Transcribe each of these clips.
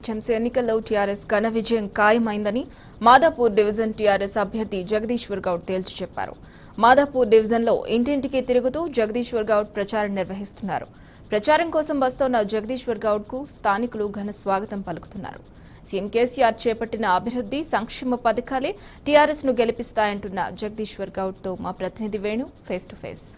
GHMC ఎన్నికల్లో TRS ఘన విజయం ఖాయమైందని మాదాపూర్ డివిజన్ టీఆర్ఎస్ అభ్యర్థి జగదీశ్వర్ గౌడ్ తేల్చి చెప్పారు మాదాపూర్ డివిజన్లో ఇంటింటికి తిరుగుతూ జగదీశ్వర్ గౌడ్ ప్రచారం నిర్వహిస్తున్నారు ప్రచారం కోసం వస్తోన్న జగదీశ్వర్ గౌడ్కు స్థానికులు ఘన స్వాగతం పలుకుతున్నారు సీఎం కేసీఆర్ చేపట్టిన అభివృద్ధి సంక్షేమ పథకాలే టీఆర్ఎస్ ను గెలిపిస్తాయంటున్న జగదీశ్వర్ గౌడ్తో మా ప్రతినిధి Venu face to face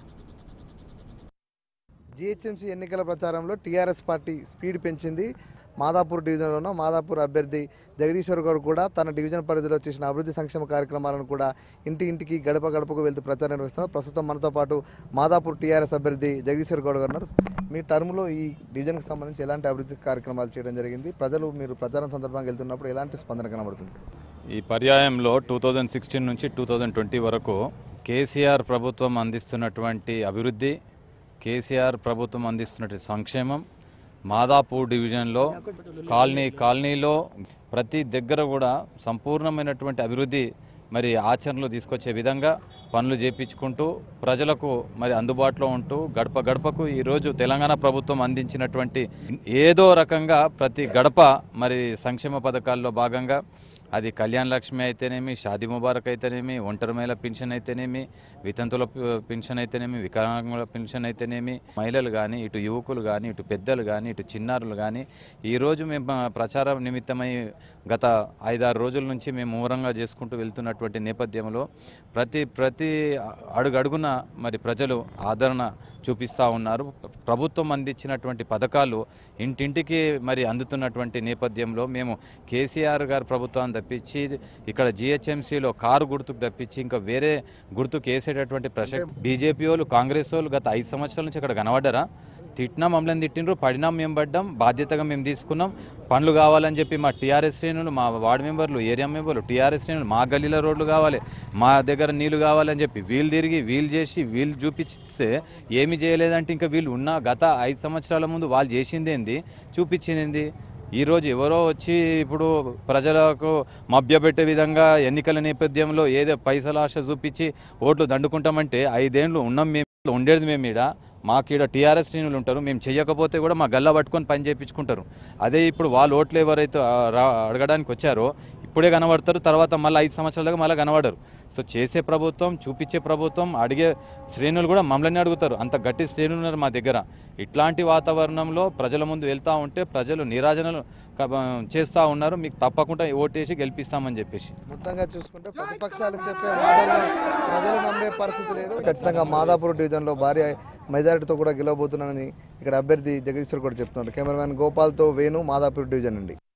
GHMC ఎన్నికల ప్రచారంలో టీఆర్ఎస్ పార్టీ స్పీడ్ పెంచింది మాదాపూర్ డివిజన్లోనూ మాదాపూర్ అభ్యర్థి జగదీశ్వర్ గౌడ్ కూడా తన డివిజన్ పరిధిలో చేసిన అభివృద్ధి సంక్షేమ కార్యక్రమాలను కూడా ఇంటి ఇంటికి గడప గడపకు వెళ్తూ ప్రచారం నిర్వహిస్తున్నారు ప్రస్తుతం మనతో పాటు మాదాపూర్ టీఆర్ఎస్ అభ్యర్థి జగదీశ్వర్ గౌడ్ గారు ఉన్నారు మీ టర్మ్లో ఈ డివిజన్కి సంబంధించి ఎలాంటి అభివృద్ధి కార్యక్రమాలు చేయడం జరిగింది ప్రజలు మీరు ప్రచారం సందర్భంగా వెళ్తున్నప్పుడు ఎలాంటి స్పందన కనబడుతుంది ఈ పర్యాయంలో టూ థౌజండ్ సిక్స్టీన్ నుంచి టూ థౌజండ్ ట్వంటీ వరకు కేసీఆర్ ప్రభుత్వం అందిస్తున్నటువంటి అభివృద్ధి కేసీఆర్ ప్రభుత్వం అందిస్తున్నటువంటి సంక్షేమం మాదాపూర్ డివిజన్లో కాలనీ కాలనీలో ప్రతి దగ్గర కూడా సంపూర్ణమైనటువంటి అభివృద్ధి మరి ఆచరణలో తీసుకొచ్చే విధంగా పనులు చేపించుకుంటూ ప్రజలకు మరి అందుబాటులో ఉంటూ గడప గడపకు ఈరోజు తెలంగాణ ప్రభుత్వం అందించినటువంటి ఏదో రకంగా ప్రతి గడప మరి సంక్షేమ పథకాల్లో భాగంగా అది కళ్యాణ్ లక్ష్మి అయితేనేమి షాదీ ముబారక్ అయితేనేమి ఒంటరి మహిళ పెన్షన్ అయితేనేమి వితంతుల ప- పెన్షన్ అయితేనేమి వికలాంగుల పెన్షన్ అయితేనేమి మహిళలు కానీ ఇటు యువకులు కానీ ఇటు పెద్దలు కానీ ఇటు చిన్నారులు కానీ ఈరోజు మేము ఆ, ప్రచార నిమిత్తమై గత ఐదారు రోజుల నుంచి మేము మూరంగా చేసుకుంటూ వెళ్తున్నటువంటి నేపథ్యంలో ప్రతి ప్రతి అడుగడుగున మరి ప్రజలు ఆదరణ చూపిస్తూ ఉన్నారు ప్రభుత్వం అందించినటువంటి పథకాలు ఇంటింటికి మరి అందుతున్నటువంటి నేపథ్యంలో మేము కేసీఆర్ గారి ప్రభుత్వాన్ని తప్పించి ఇక్కడ జిహెచ్ఎంసీలో కారు గుర్తుకు తప్పించి ఇంకా వేరే గుర్తుకు వేసేటటువంటి ప్రసక్తి బీజేపీ వాళ్ళు కాంగ్రెస్ వాళ్ళు గత ఐదు సంవత్సరాల నుంచి ఇక్కడ కనబడ్డారా తిట్టినా మమ్మల్ని తిట్టినరు పడినా మేము పడ్డాం బాధ్యతగా మేము తీసుకున్నాం పనులు కావాలని చెప్పి మా టీఆర్ఎస్ శ్రేణులు మా వార్డు మెంబర్లు ఏరియా మెంబర్లు టీఆర్ఎస్ శ్రేణులు మా గల్లీల రోడ్లు కావాలి మా దగ్గర నీళ్లు కావాలని చెప్పి వీళ్ళు తిరిగి వీళ్ళు చేసి వీళ్ళు చూపిస్తే ఏమి చేయలేదంటే ఇంకా వీళ్ళు ఉన్న గత ఐదు సంవత్సరాల ముందు వాళ్ళు చేసింది ఏంది చూపించింది ఏంది ఈరోజు ఎవరో వచ్చి ఇప్పుడు ప్రజలకు మభ్యపెట్టే విధంగా ఎన్నికల నేపథ్యంలో ఏదో పైసల ఆశ చూపించి ఓట్లు దండుకుంటామంటే ఐదేండ్లు ఉన్నాం మేము ఉండేది మేము ఈడ మాకు ఈడ టీఆర్ఎస్ శ్రేణులు ఉంటారు మేము చెయ్యకపోతే కూడా మా గల్లా పట్టుకొని పని చేయించుకుంటారు అదే ఇప్పుడు వాళ్ళు ఓట్లు ఎవరైతే ఆ, రా- అడగడానికి వచ్చారో ఇప్పుడే కనబడతారు తర్వాత మళ్ళీ ఐదు సంవత్సరాల దాకా మళ్ళీ కనబడరు సో చేసే ప్రభుత్వం చూపించే ప్రభుత్వం అడిగే శ్రేణులు కూడా మమ్మల్ని అడుగుతారు అంత గట్టి శ్రేణులు ఉన్నారు మా దగ్గర ఇట్లాంటి వాతావరణంలో ప్రజల ముందు వెళ్తూ ఉంటే ప్రజలు నిరాజనలు కబ- చేస్తూ ఉన్నారు మీకు తప్పకుండా ఓటేసి గెలిపిస్తామని చెప్పేసి మొత్తంగా చూసుకుంటే ప్రతిపక్షాలు చెప్పే మాటలు ప్రజలు నమ్మే పరిస్థితి లేదు ఖచ్చితంగా మాదాపూర్ డివిజన్లో భారీ మెజారిటీతో కూడా గెలవబోతున్నానని ఇక్కడ అభ్యర్థి జగదీశ్వర్ కూడా చెప్తున్నారు కెమెరామెన్ గోపాల్తో వేణు మాదాపూర్ డివిజన్ నుండి